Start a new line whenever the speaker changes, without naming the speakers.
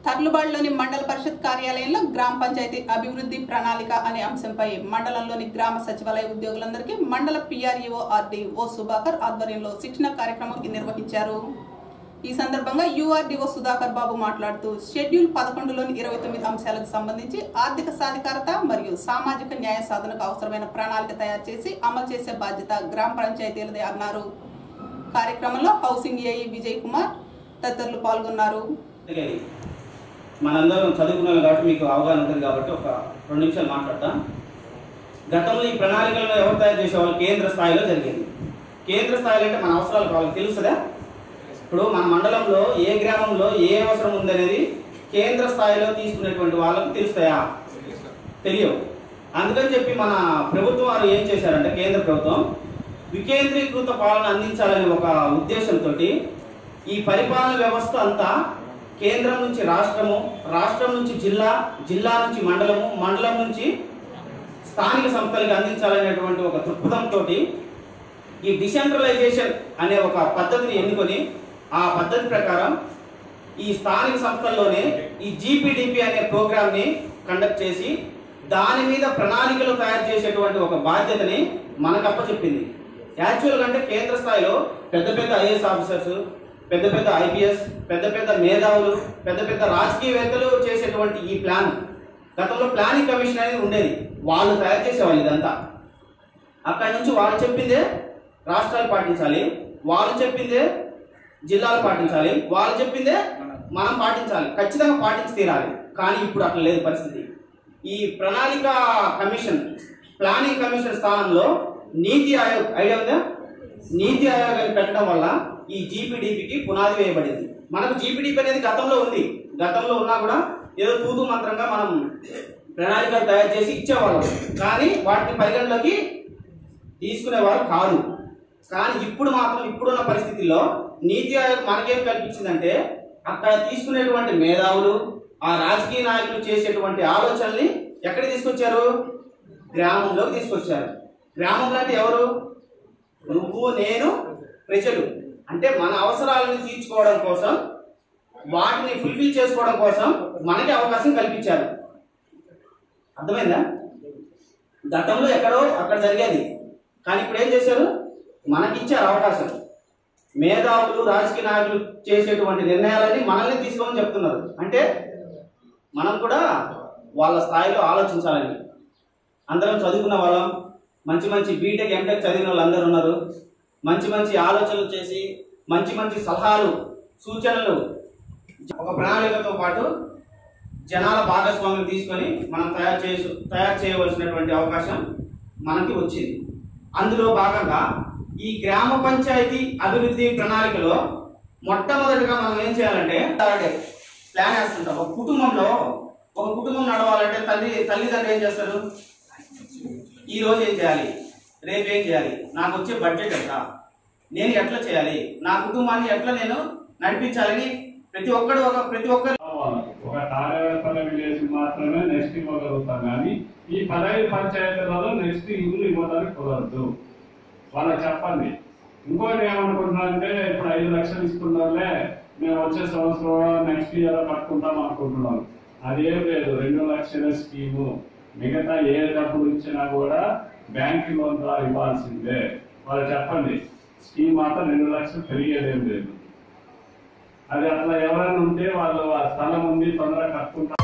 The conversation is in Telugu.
తర్లుబాడులోని మండల పరిషత్ కార్యాలయంలో గ్రామ పంచాయతీ అభివృద్ధి ప్రణాళిక అనే అంశంపై మండలంలోని గ్రామ సచివాలయ ఉద్యోగులందరికీ మండల పిఆర్ఈఓ ఆర్డీఓ సుధాకర్ ఆధ్వర్యంలో శిక్షణ కార్యక్రమం నిర్వహించారు ఈ సందర్భంగా యూఆర్డీఓ సుధాకర్ బాబు మాట్లాడుతూ షెడ్యూల్ పదకొండులోని ఇరవై తొమ్మిది అంశాలకు సంబంధించి ఆర్థిక సాధికారత మరియు సామాజిక న్యాయ సాధనకు అవసరమైన ప్రణాళిక తయారు చేసి అమలు చేసే బాధ్యత గ్రామ పంచాయతీలదే అన్నారు కార్యక్రమంలో హౌసింగ్ ఏఈ విజయ్ కుమార్ తదితరులు పాల్గొన్నారు
తెలియాలి. మనందరం చదువుకున్నాం కాబట్టి మీకు అవగాహన ఉంటుంది కాబట్టి ఒక రెండు నిమిషాలు మాట్లాడతాం గతంలో ఈ ప్రణాళికలను ఎవరు తయారు చేసేవాళ్ళు కేంద్ర స్థాయిలో జరిగేది కేంద్ర స్థాయిలో అంటే మన అవసరాలు వాళ్ళకి తెలుస్తుందా ఇప్పుడు మన మండలంలో ఏ గ్రామంలో ఏ అవసరం ఉందనేది కేంద్ర స్థాయిలో తీసుకునేటువంటి వాళ్ళకి తెలుస్తాయా తెలియవు అందుకని చెప్పి మన ప్రభుత్వం వారు ఏం చేశారంటే కేంద్ర ప్రభుత్వం వికేంద్రీకృత పాలన అందించాలనే ఒక ఉద్దేశంతో ఈ పరిపాలన వ్యవస్థ అంతా కేంద్రం నుంచి రాష్ట్రము రాష్ట్రం నుంచి జిల్లా జిల్లా నుంచి మండలము మండలం నుంచి స్థానిక సంస్థలకు అందించాలనేటువంటి ఒక దృక్పథంతో ఈ డిసెంట్రలైజేషన్ అనే ఒక పద్ధతిని ఎన్నుకొని ఆ పద్ధతి ప్రకారం ఈ స్థానిక సంస్థల్లోనే ఈ జీపీడీపీ అనే ప్రోగ్రామ్ని కండక్ట్ చేసి దాని మీద ప్రణాళికలు తయారు చేసేటువంటి ఒక బాధ్యతని మనకు అప్పచెప్పింది యాక్చువల్గా అంటే కేంద్ర స్థాయిలో పెద్ద పెద్ద ఐఏఎస్ ఆఫీసర్స్ పెద్ద పెద్ద ఐపీఎస్ పెద్ద పెద్ద మేధావులు పెద్ద పెద్ద రాజకీయవేత్తలు చేసేటువంటి ఈ ప్లాన్ గతంలో ప్లానింగ్ కమిషన్ అనేది ఉండేది వాళ్ళు తయారు చేసేవాళ్ళు ఇదంతా అక్కడి నుంచి వాళ్ళు చెప్పిందే రాష్ట్రాలు పాటించాలి వాళ్ళు చెప్పిందే జిల్లాలు పాటించాలి వాళ్ళు చెప్పిందే మనం పాటించాలి ఖచ్చితంగా పాటించి తీరాలి కానీ ఇప్పుడు అట్లా లేదు పరిస్థితి ఈ ప్రణాళిక కమిషన్ ప్లానింగ్ కమిషన్ స్థానంలో నీతి ఆయోగ్ ఐడియా ఉందా నీతి ఆయోగ్ అని పెట్టడం వల్ల ఈ జీపీడీపీకి పునాది వేయబడింది మనకు జీపీడీపీ అనేది గతంలో ఉంది గతంలో ఉన్నా కూడా ఏదో తూతు మంత్రంగా మనం ప్రణాళికలు తయారు చేసి ఇచ్చేవాళ్ళం కానీ వాటిని పరిగణలోకి తీసుకునేవారు కాదు కానీ ఇప్పుడు మాత్రం ఇప్పుడున్న పరిస్థితుల్లో నీతి ఆయోగ్ మనకేం కల్పించిందంటే అక్కడ తీసుకునేటువంటి మేధావులు ఆ రాజకీయ నాయకులు చేసేటువంటి ఆలోచనల్ని ఎక్కడ తీసుకొచ్చారు గ్రామంలోకి తీసుకొచ్చారు గ్రామంలో అంటే ఎవరు నువ్వు నేను ప్రజలు అంటే మన అవసరాలను తీర్చుకోవడం కోసం వాటిని ఫుల్ఫిల్ చేసుకోవడం కోసం మనకి అవకాశం కల్పించారు అర్థమైందా గతంలో ఎక్కడో అక్కడ జరిగేది కానీ ఇప్పుడు ఏం చేశారు మనకిచ్చారు అవకాశం మేధావులు రాజకీయ నాయకులు చేసేటువంటి నిర్ణయాలని మనల్ని తీసుకోమని చెప్తున్నారు అంటే మనం కూడా వాళ్ళ స్థాయిలో ఆలోచించాలని అందరం చదువుకున్న వాళ్ళం మంచి మంచి బీటెక్ ఎంటెక్ చదివిన వాళ్ళు అందరూ ఉన్నారు మంచి మంచి ఆలోచనలు చేసి మంచి మంచి సలహాలు సూచనలు ఒక ప్రణాళికతో పాటు జనాల భాగస్వామ్యం తీసుకొని మనం తయారు చేసు తయారు చేయవలసినటువంటి అవకాశం మనకి వచ్చింది అందులో భాగంగా ఈ గ్రామ పంచాయతీ అభివృద్ధి ప్రణాళికలో మొట్టమొదటిగా మనం ఏం చేయాలంటే అలాగే ప్లాన్ వేస్తుంటాం ఒక కుటుంబంలో ఒక కుటుంబం నడవాలంటే తల్లి తల్లిదండ్రులు ఏం చేస్తారు ఈ రోజు ఏం చేయాలి రేపు ఏం చేయాలి నాకు వచ్చే బడ్జెట్ ఎంత నేను ఎట్లా చేయాలి నా కుటుంబాన్ని ఎట్లా నేను నడిపించాలని ప్రతి ఒక్కడు ఒక ప్రతి ఒక్కరు
ఒక తారేపల్లి విలేజ్ మాత్రమే నెక్స్ట్ ఇవ్వగలుగుతాం కానీ ఈ పదహైదు పంచాయతీలలో నెక్స్ట్ ఇల్లు ఇవ్వడానికి కుదరదు వాళ్ళకి చెప్పండి ఇంకోటి ఏమనుకుంటున్నారంటే ఇప్పుడు ఐదు లక్షలు ఇస్తున్నారులే మేము వచ్చే సంవత్సరం నెక్స్ట్ ఇయర్ కట్టుకుంటాం అనుకుంటున్నాం అదేం లేదు రెండు లక్షల స్కీము మిగతా ఏ డబ్బులు ఇచ్చినా కూడా బ్యాంక్ లోన్ ద్వారా ఇవ్వాల్సిందే వాళ్ళు చెప్పండి స్కీమ్ మాత్రం రెండు లక్షలు పెరిగేదేం లేదు అది అట్లా ఎవరైనా ఉంటే వాళ్ళు ఆ స్థలం ఉంది తొందరగా కట్టుకుంటారు